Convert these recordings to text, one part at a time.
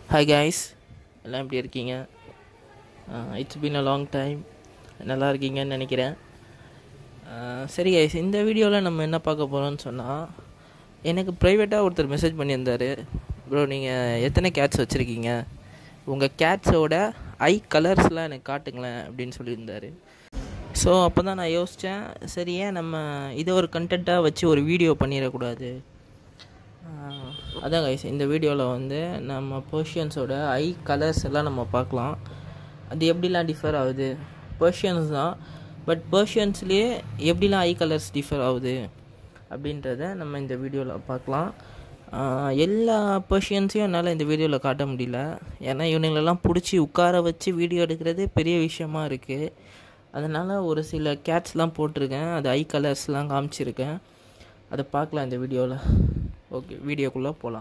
hi guys எல்லாம் எப்படி இருக்கீங்க it's been a long time நல்லா இருக்கீங்கன்னு நினைக்கிறேன் ஆஹ் சரி கைஸ் இந்த வீடியோவில் நம்ம என்ன பார்க்க போகிறோம்னு சொன்னால் எனக்கு ப்ரைவேட்டாக ஒருத்தர் மெசேஜ் பண்ணியிருந்தார் ப்ரோ நீங்கள் எத்தனை கேட்ஸ் வச்சுருக்கீங்க உங்கள் கேட்ஸோட ஐ கலர்ஸ்லாம் எனக்கு காட்டுங்களேன் அப்படின்னு சொல்லியிருந்தார் ஸோ அப்போ தான் நான் யோசித்தேன் சரி ஏன் நம்ம இதை ஒரு கண்டென்ட்டாக வச்சு ஒரு வீடியோ பண்ணிடக்கூடாது ஆஹ் அதான் கைஸ் இந்த வீடியோவில் வந்து நம்ம பர்ஷியன்ஸோட ஐ கலர்ஸ் எல்லாம் நம்ம பார்க்கலாம் அது எப்படிலாம் டிஃபர் ஆகுது பர்ஷியன்ஸ் தான் பட் பர்ஷியன்ஸ்லேயே எப்படிலாம் ஐ கலர்ஸ் டிஃபர் ஆகுது அப்படின்றத நம்ம இந்த வீடியோவில் பார்க்கலாம் ஆஹ் எல்லா பர்ஷியன்ஸையும் என்னால் இந்த வீடியோவில் காட்ட முடியல ஏன்னா இவனுங்களெல்லாம் பிடிச்சி உட்கார வச்சு வீடியோ எடுக்கிறது பெரிய விஷயமா இருக்குது அதனால் ஒரு சில கேட்ஸ்லாம் போட்டிருக்கேன் அது ஐ கலர்ஸ்லாம் காமிச்சிருக்கேன் அதை பார்க்கலாம் இந்த வீடியோவில் ஓகே வீடியோக்குள்ளே போகலாம்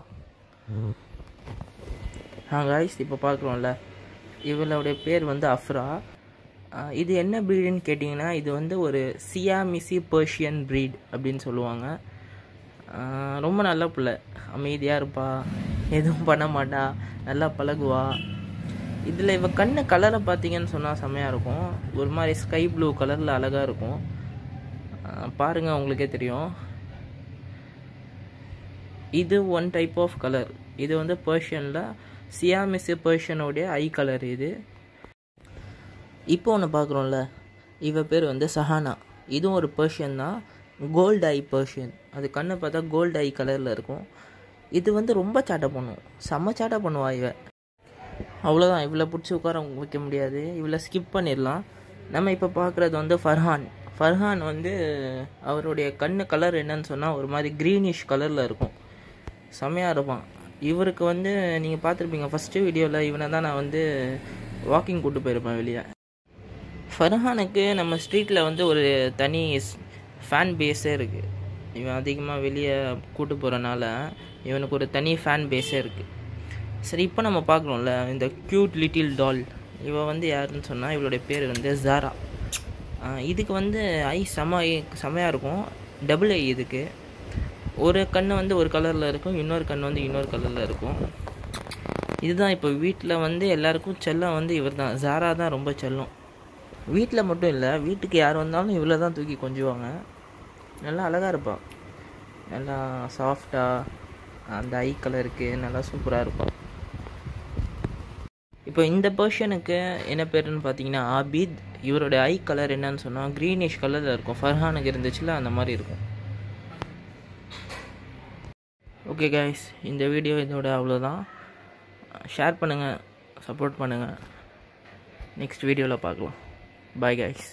ஆ காய்ஸ் இப்போ பார்க்குறோம்ல இவளுடைய பேர் வந்து அஃப்ரா ஆ, இது என்ன ப்ரீடுன்னு கேட்டிங்கன்னா இது வந்து ஒரு சியாமிசி பர்ஷியன் ப்ரீட் அப்படின்னு சொல்லுவாங்க ஆ, ரொம்ப நல்ல பிள்ளை அமைதியாக இருப்பா எதுவும் பண்ண மாட்டா நல்லா பழகுவா இதில் இவ கண்ணு கலரை பார்த்தீங்கன்னு சொன்னால் செம்மையாக இருக்கும் ஒரு மாதிரி ஸ்கை ப்ளூ கலரில் அழகாக இருக்கும் ஆ, பாருங்க உங்களுக்கே தெரியும் இது ஒன் டைப் ஆஃப் கலர் இது வந்து பர்ஷியனில் சியாமிஸ் பர்ஷியனோடைய ஐ கலர் இது இப்போ ஒன்று பார்க்குறோம்ல இவ பேர் வந்து சஹானா இதுவும் ஒரு பர்ஷியன் தான் கோல்டு ஐ பர்ஷியன் அது கண்ணை பார்த்தா கோல்டு ஐ கலரில் இருக்கும் இது வந்து ரொம்ப சேட்டை பண்ணும் செம்ம சேட்டை பண்ணுவா இவ அவ்வளோதான் இவளை பிடிச்சி உட்கார வைக்க முடியாது இவளை ஸ்கிப் பண்ணிடலாம் நம்ம இப்போ பார்க்குறது வந்து ஃபர்ஹான் ஃபர்ஹான் வந்து அவருடைய கண்ணு கலர் என்னன்னு சொன்னால் ஒரு மாதிரி க்ரீனிஷ் கலரில் இருக்கும் செம்மையாக இருப்பான் இவருக்கு வந்து நீங்கள் பார்த்துருப்பீங்க ஃபஸ்ட்டு வீடியோவில் இவனை தான் நான் வந்து வாக்கிங் கூட்டு போயிருப்பேன் வெளியே ஃபர்ஹானுக்கு நம்ம ஸ்ட்ரீட்டில் வந்து ஒரு தனி ஃபேன் பேஸே இருக்குது இவன் அதிகமாக வெளியே கூட்டு போகிறனால இவனுக்கு ஒரு தனி ஃபேன் பேஸே இருக்குது சரி இப்போ நம்ம பார்க்குறோம்ல இந்த க்யூட் லிட்டில் டால் இவ வந்து யாருன்னு சொன்னால் இவளுடைய பேர் வந்து ஜாரா ஆஹ் இதுக்கு வந்து ஐ செம செமையாக இருக்கும் டபுள் ஐ இதுக்கு ஒரு கண் வந்து ஒரு கலரில் இருக்கும் இன்னொரு கண் வந்து இன்னொரு கலரில் இருக்கும் இதுதான் இப்போ வீட்டில் வந்து எல்லாருக்கும் செல்லம் வந்து இவர் தான் ஜாரா தான் ரொம்ப செல்லம் வீட்டில் மட்டும் இல்லை வீட்டுக்கு யார் வந்தாலும் இவ்வளோ தான் தூக்கி கொஞ்சுவாங்க நல்லா அழகாக இருப்பாள் நல்லா சாஃப்டாக அந்த ஐ கலருக்கு நல்லா சூப்பராக இருக்கும் இப்போ இந்த பர்ஷனுக்கு என்ன பேருன்னு பார்த்தீங்கன்னா ஆபித் இவரோட ஐ கலர் என்னன்னு சொன்னால் க்ரீனிஷ் கலரில் இருக்கும் ஃபர்ஹானுக்கு இருந்துச்சுல அந்த மாதிரி இருக்கும் ஓகே கைஸ் இந்த வீடியோ இதோட அவ்வளோதான் ஷேர் பண்ணுங்கள் சப்போர்ட் பண்ணுங்கள் நெக்ஸ்ட் வீடியோவில் பார்க்கலாம் பாய் கைஸ்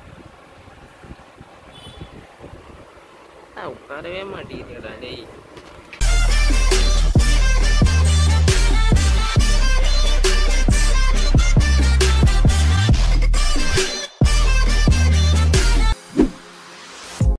உட்காரவே மாட்டேங்கிறா டேய்